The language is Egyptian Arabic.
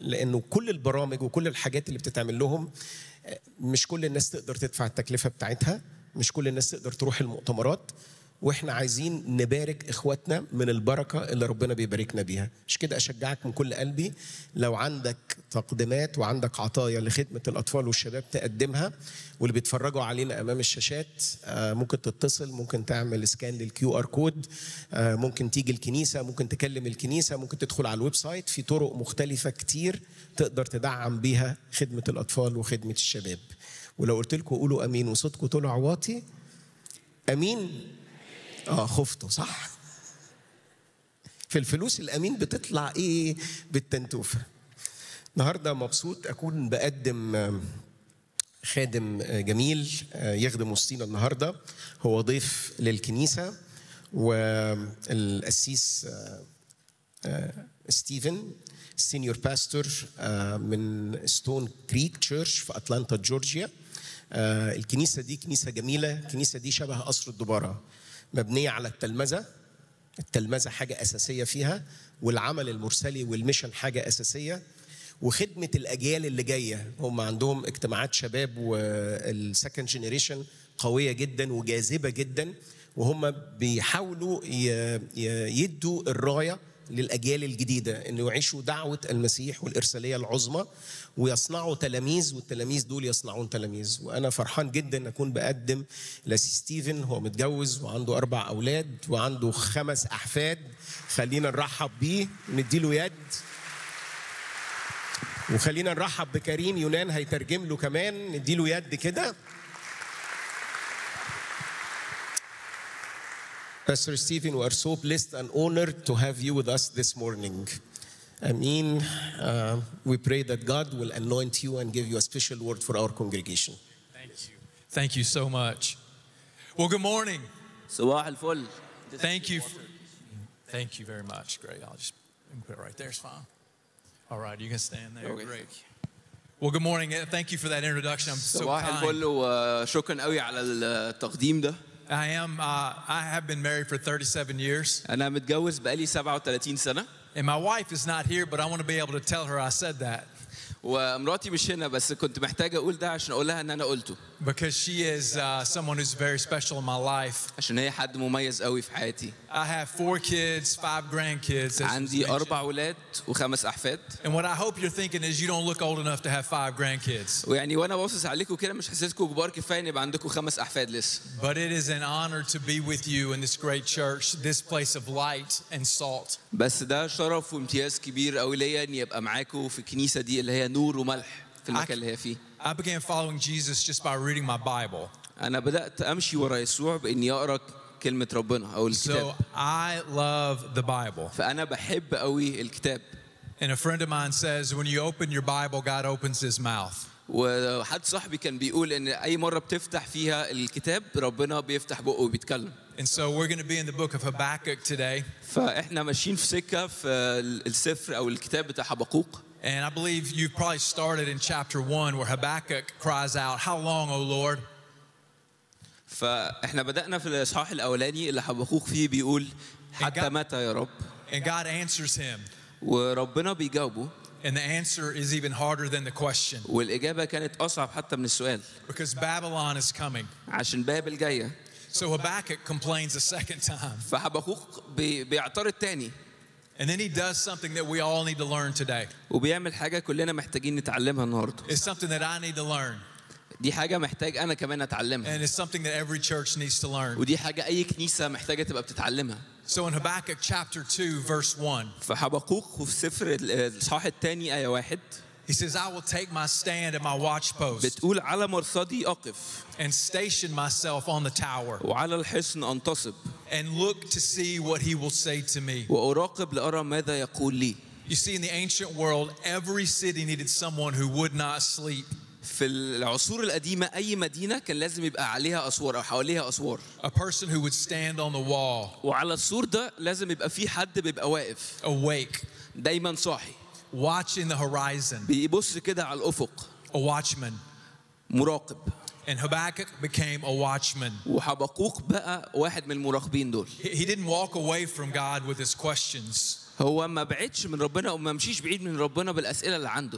لانه كل البرامج وكل الحاجات اللي بتتعمل لهم آه، مش كل الناس تقدر تدفع التكلفه بتاعتها مش كل الناس تقدر تروح المؤتمرات واحنا عايزين نبارك اخواتنا من البركه اللي ربنا بيباركنا بيها مش كده اشجعك من كل قلبي لو عندك تقديمات وعندك عطايا لخدمه الاطفال والشباب تقدمها واللي بيتفرجوا علينا امام الشاشات آه، ممكن تتصل ممكن تعمل سكان للكيو ار كود آه، ممكن تيجي الكنيسه ممكن تكلم الكنيسه ممكن تدخل على الويب سايت في طرق مختلفه كتير تقدر تدعم بيها خدمه الاطفال وخدمه الشباب ولو قلت لكم قولوا امين وصوتكم طلع واطي امين اه خفتوا صح في الفلوس الامين بتطلع ايه بالتنتوفه النهارده مبسوط اكون بقدم آم، خادم آه، جميل آه، يخدم وسطينا النهارده هو ضيف للكنيسه والقسيس آه، آه، ستيفن سينيور باستور آه، من ستون كريك تشيرش في اتلانتا جورجيا آه، الكنيسه دي كنيسه جميله الكنيسه دي شبه قصر الدباره مبنيه على التلمذه التلمذه حاجه اساسيه فيها والعمل المرسلي والميشن حاجه اساسيه وخدمه الاجيال اللي جايه هم عندهم اجتماعات شباب والسكند جنريشن قويه جدا وجاذبه جدا وهم بيحاولوا ي- ي- يدوا الرايه للاجيال الجديده انه يعيشوا دعوه المسيح والارساليه العظمى ويصنعوا تلاميذ والتلاميذ دول يصنعون تلاميذ وانا فرحان جدا اكون بقدم لسي ستيفن هو متجوز وعنده اربع اولاد وعنده خمس احفاد خلينا نرحب بيه ونديله يد وخلينا نرحب بكريم يونان هيترجم له كمان نديله يد كده Pastor Stephen, we are so blessed and honored to have you with us this morning. Amen. Uh, we pray that God will anoint you and give you a special word for our congregation. Thank you. Thank you so much. Well, good morning. صباح الفل Thank you. Thank you very much. Great. I'll just put it right there. It's fine. All right. You can stand there. Okay. Great. Well, good morning. Uh, Thank you for that introduction. I'm so صباح kind. الفل وشكرا قوي على التقديم ده I am. Uh, I have been married for 37 years, انا متجوز بقالي 37 سنه and my wife is not here, but I want to be able to tell her I said that ومراتي مش هنا بس كنت محتاج اقول ده عشان اقول لها ان انا قلته because she is uh, someone who's very special in my life. عشان هي حد مميز قوي في حياتي I have four kids, five grandkids. as was عندي mentioned. اربع ولاد وخمس احفاد And what I hope you're thinking is you don't look old enough to have five grandkids. ويعني وانا باصص عليكم كده مش حاسسكم كبار كفايه ان يبقى عندكم خمس احفاد لسه But it is an honor to be with you in this great church, this place of light and salt. بس ده شرف وامتياز كبير قوي ليا اني ابقى معاكم في الكنيسه دي اللي هي نور وملح في المكان اللي هي فيه I began following Jesus just by reading my Bible. انا بدات امشي ورا يسوع باني اقرا كلمه ربنا او So الكتاب I love the Bible. فانا بحب قوي الكتاب And a friend of mine says when you open your Bible, God opens his mouth. وحد صاحبي كان بيقول ان اي مره بتفتح فيها الكتاب ربنا بيفتح بقه وبيتكلم And so we're going to be in the book of Habakkuk today. فاحنا ماشيين في سكه في السفر او الكتاب بتاع حبقوق And I believe you've probably started in chapter one where Habakkuk cries out, How long, O Lord? فاحنا بدانا في الاصحاح الاولاني اللي حبقوق فيه بيقول حتى جاب- متى يا رب And God answers him. وربنا بيجاوبه And the answer is even harder than the question والاجابه كانت اصعب حتى من السؤال because Babylon is coming. عشان بابل جايه So Habakkuk complains a second time. فحبقوق بي بيعترض تاني And then he does something that we all need to learn today. وبيعمل حاجه كلنا محتاجين نتعلمها النهارده It's something that I need to learn. دي حاجه محتاج انا كمان اتعلمها And it's something that every church needs to learn. ودي حاجه اي كنيسه محتاجه تبقى بتتعلمها So in Habakkuk chapter 2, verse 1, فحبقوق وفي سفر ال- الاصحاح الثاني ايه واحد he says, I will take my stand at my watchpost بتقول على مرصدي اقف and station myself on the tower وعلى الحصن انتصب and look to see what he will say to me. واراقب لارى ماذا يقول لي You see, in the ancient world, every city needed someone who would not sleep, في العصور القديمه اي مدينه كان لازم يبقى عليها اسوار او حواليها اسوار a person who would stand on the wall, وعلى السور ده لازم يبقى في حد بيبقى واقف awake, دايما صاحي watching the horizon, بيبص كده على الافق a watchman. مراقب And Habakkuk became a watchman. وحبقوق بقى واحد من المراقبين دول He he didn't walk away from God with his questions. هو ما بعدش من ربنا وما مشيش بعيد من ربنا بالاسئله اللي عنده